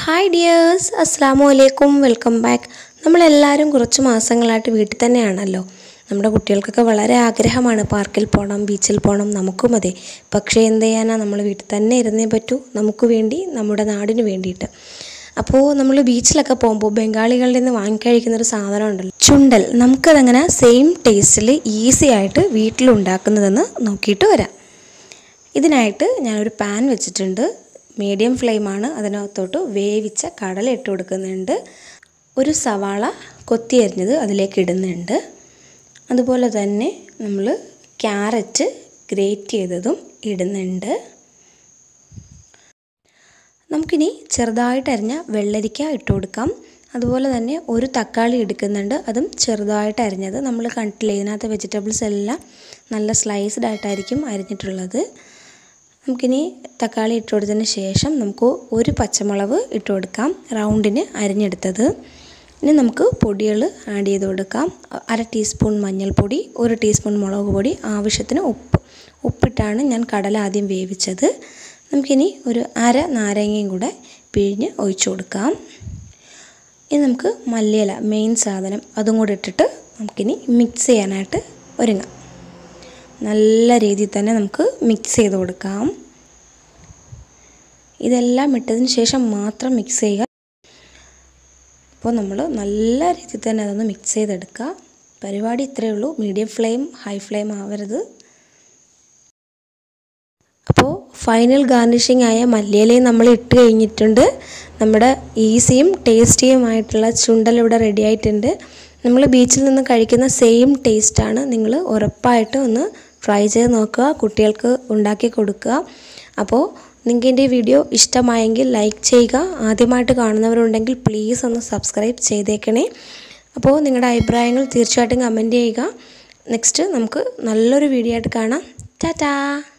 hi dears അസ്സാമു അലൈക്കും welcome back നമ്മളെല്ലാവരും കുറച്ച് മാസങ്ങളായിട്ട് വീട്ടിൽ തന്നെയാണല്ലോ നമ്മുടെ കുട്ടികൾക്കൊക്കെ വളരെ ആഗ്രഹമാണ് പാർക്കിൽ പോകണം ബീച്ചിൽ പോകണം നമുക്കും അതെ പക്ഷേ എന്ത് ചെയ്യാനാ നമ്മൾ വീട്ടിൽ തന്നെ ഇരുന്നേ പറ്റൂ നമുക്ക് വേണ്ടി നമ്മുടെ നാടിന് വേണ്ടിയിട്ട് അപ്പോൾ നമ്മൾ ബീച്ചിലൊക്കെ പോകുമ്പോൾ ബംഗാളികളുടെ നിന്ന് വാങ്ങിക്കഴിക്കുന്ന ഒരു സാധനം ഉണ്ടല്ലോ ചുണ്ടൽ നമുക്കതങ്ങനെ സെയിം ടേസ്റ്റിൽ ഈസി ആയിട്ട് വീട്ടിലുണ്ടാക്കുന്നതെന്ന് നോക്കിയിട്ട് വരാം ഇതിനായിട്ട് ഞാനൊരു പാൻ വെച്ചിട്ടുണ്ട് മീഡിയം ഫ്ലെയിമാണ് അതിനകത്തോട്ട് വേവിച്ച കടല ഇട്ട് കൊടുക്കുന്നുണ്ട് ഒരു സവാള കൊത്തി അരിഞ്ഞത് അതിലേക്ക് ഇടുന്നുണ്ട് അതുപോലെ തന്നെ നമ്മൾ ക്യാരറ്റ് ഗ്രേറ്റ് ചെയ്തതും ഇടുന്നുണ്ട് നമുക്കിനി ചെറുതായിട്ട് അരിഞ്ഞ വെള്ളരിക്ക ഇട്ട് കൊടുക്കാം അതുപോലെ തന്നെ ഒരു തക്കാളി എടുക്കുന്നുണ്ട് അതും ചെറുതായിട്ട് അരിഞ്ഞത് നമ്മൾ കണ്ടിട്ടില്ലേ ഇതിനകത്ത് വെജിറ്റബിൾസ് എല്ലാം നല്ല സ്ലൈസ്ഡ് ആയിട്ടായിരിക്കും അരിഞ്ഞിട്ടുള്ളത് നമുക്കിനി തക്കാളി ഇട്ട് കൊടുത്തതിന് ശേഷം നമുക്ക് ഒരു പച്ചമുളക് ഇട്ട് കൊടുക്കാം റൗണ്ടിന് അരിഞ്ഞെടുത്തത് ഇനി നമുക്ക് പൊടികൾ ആഡ് ചെയ്ത് കൊടുക്കാം അര ടീസ്പൂൺ മഞ്ഞൾപ്പൊടി ഒരു ടീസ്പൂൺ മുളക് പൊടി ആവശ്യത്തിന് ഉപ്പ് ഉപ്പിട്ടാണ് ഞാൻ കടല ആദ്യം വേവിച്ചത് നമുക്കിനി ഒരു അര നാരങ്ങയും കൂടെ പിഴിഞ്ഞ് ഒഴിച്ചു കൊടുക്കാം ഇനി നമുക്ക് മല്ലിയില മെയിൻ സാധനം അതും കൂടെ ഇട്ടിട്ട് നമുക്കിനി മിക്സ് ചെയ്യാനായിട്ട് ഒരുങ്ങാം നല്ല രീതിയിൽ തന്നെ നമുക്ക് മിക്സ് ചെയ്ത് കൊടുക്കാം ഇതെല്ലാം ഇട്ടതിന് ശേഷം മാത്രം മിക്സ് ചെയ്യുക അപ്പോൾ നമ്മൾ നല്ല രീതിയിൽ തന്നെ അതൊന്ന് മിക്സ് ചെയ്തെടുക്കുക പരിപാടി ഇത്രയേ ഉള്ളൂ മീഡിയം ഫ്ലെയിം ഹൈ ഫ്ലെയിം ആവരുത് അപ്പോൾ ഫൈനൽ ഗാർണിഷിംഗ് ആയ മല്ലിയിലയും നമ്മൾ ഇട്ട് കഴിഞ്ഞിട്ടുണ്ട് നമ്മുടെ ഈസിയും ടേസ്റ്റിയുമായിട്ടുള്ള ചുണ്ടൽ ഇവിടെ റെഡി ആയിട്ടുണ്ട് നമ്മൾ ബീച്ചിൽ നിന്ന് കഴിക്കുന്ന സെയിം ടേസ്റ്റാണ് നിങ്ങൾ ഉറപ്പായിട്ട് ഒന്ന് ട്രൈ ചെയ്ത് നോക്കുക കുട്ടികൾക്ക് ഉണ്ടാക്കി കൊടുക്കുക അപ്പോൾ നിങ്ങൾക്ക് എൻ്റെ വീഡിയോ ഇഷ്ടമായെങ്കിൽ ലൈക്ക് ചെയ്യുക ആദ്യമായിട്ട് കാണുന്നവരുണ്ടെങ്കിൽ പ്ലീസ് ഒന്ന് സബ്സ്ക്രൈബ് ചെയ്തേക്കണേ അപ്പോൾ നിങ്ങളുടെ അഭിപ്രായങ്ങൾ തീർച്ചയായിട്ടും കമൻറ്റ് ചെയ്യുക നെക്സ്റ്റ് നമുക്ക് നല്ലൊരു വീഡിയോ ആയിട്ട് കാണാം ടാറ്റാ